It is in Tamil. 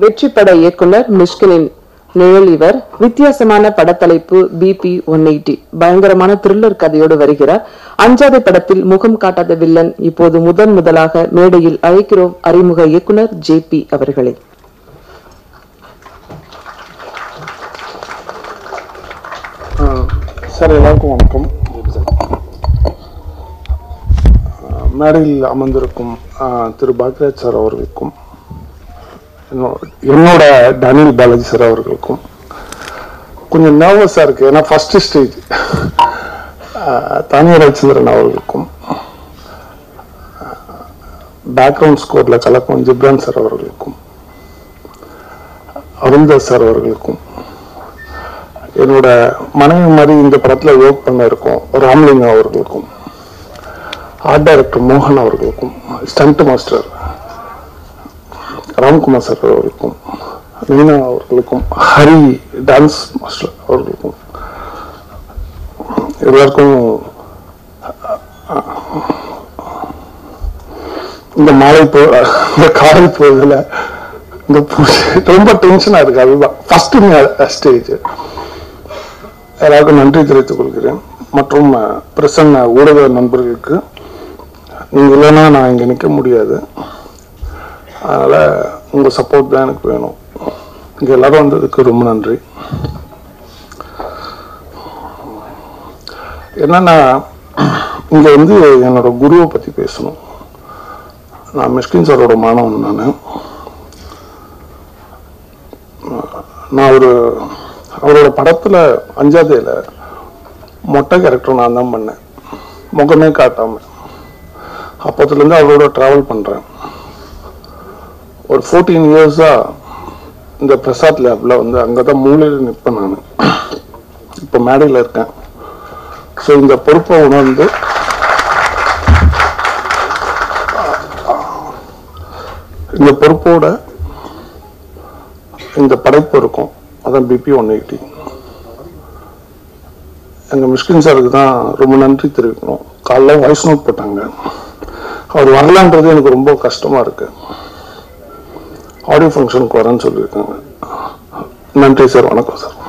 வெற்றி பட இயக்குனர் மிஷ்கினின் நிழல் இவர் வித்தியாசமான படத்தலைப்பு பிபி ஒன் எயிட்டி பயங்கரமான த்ரில்லர் கதையோடு வருகிறார் அஞ்சாத படத்தில் முகம் காட்டாத வில்லன் இப்போது முதன் முதலாக மேடையில் அழைக்கிறோம் அறிமுக இயக்குனர் ஜே பி அவர்களை சார் எல்லாருக்கும் வணக்கம் ஆஹ் மேடையில் அமர்ந்திருக்கும் ஆஹ் திரு பாக்யராஜ் சார் அவர்களுக்கும் என்னோ- என்னோட டேனியல் பாலாஜி சார் அவர்களுக்கும் கொஞ்சம் நர்வஸாக இருக்கு ஏன்னா ஃபர்ஸ்ட் ஸ்டேஜ் தானிய ரவிச்சந்திரன் அவர்களுக்கும் பேக்ரவுண்ட் ஸ்கோரில் கலக்கும் ஜிப்ரான் சார் அவர்களுக்கும் அருண்தாஸ் சார் அவர்களுக்கும் என்னோட மனைவி மாதிரி இந்த படத்துல ஒர்க் பண்ண இருக்கோம் ராம்லிங்கம் அவர்களுக்கும் ஆர்ட் டைரக்டர் மோகன் அவர்களுக்கும் ஸ்டண்ட் மாஸ்டர் ராம்குமார் சார் அவர்களுக்கும் மீனா அவர்களுக்கும் ஹரி டான்ஸ் மாஸ்டர் அவர்களுக்கும் எல்லாருக்கும் இந்த மாலை போ இந்த காலை போதில் இந்த பூஜை ரொம்ப டென்ஷனா இருக்கு அதுதான் ஃபர்ஸ்ட் ஸ்டேஜ் எல்லாருக்கும் நன்றி தெரிவித்துக் கொள்கிறேன் மற்றும் அஹ், பிரசன்ன ஊடக நண்பர்களுக்கு நீங்க இல்லைன்னா நான் இங்க நிற்க முடியாது அதனால உங்க சப்போர்ட் தான் எனக்கு வேணும் இங்க எல்லாரும் வந்ததுக்கு ரொம்ப நன்றி என்னன்னா இங்க வந்து என்னோட குருவை பத்தி பேசணும் நான் மிஷ்கின் சாரோட மாணவன் நான் நான் ஒரு அவரோட படத்துல அஞ்சாதேல மொட்டை கேரக்டர் நான் தான் பண்ணேன் முகமே காட்டாம அப்பத்துல இருந்து அவரோட டிராவல் பண்றேன் ஒரு ஃபோர்டீன் இயர்ஸா இந்த பிரசாத் லேப்ல வந்து அங்கதான் மூலையில் நிற்பேன் நான் இப்போ மேடையில் இருக்கேன் ஸோ இந்த பொறுப்பை உணர்ந்து இந்த பொறுப்போட இந்த படைப்பு இருக்கும் அதான் பிபி ஒன் எயிட்டி எங்கள் மிஷ்கின் சாருக்கு தான் ரொம்ப நன்றி தெரிவிக்கணும் காலைல வாய்ஸ் நோட் போட்டாங்க அவர் வரலான்றது எனக்கு ரொம்ப கஷ்டமா இருக்கு ஆடியோ ஃபங்க்ஷனுக்கு வரேன்னு சொல்லியிருக்காங்க நன்றி சார் வணக்கம் சார்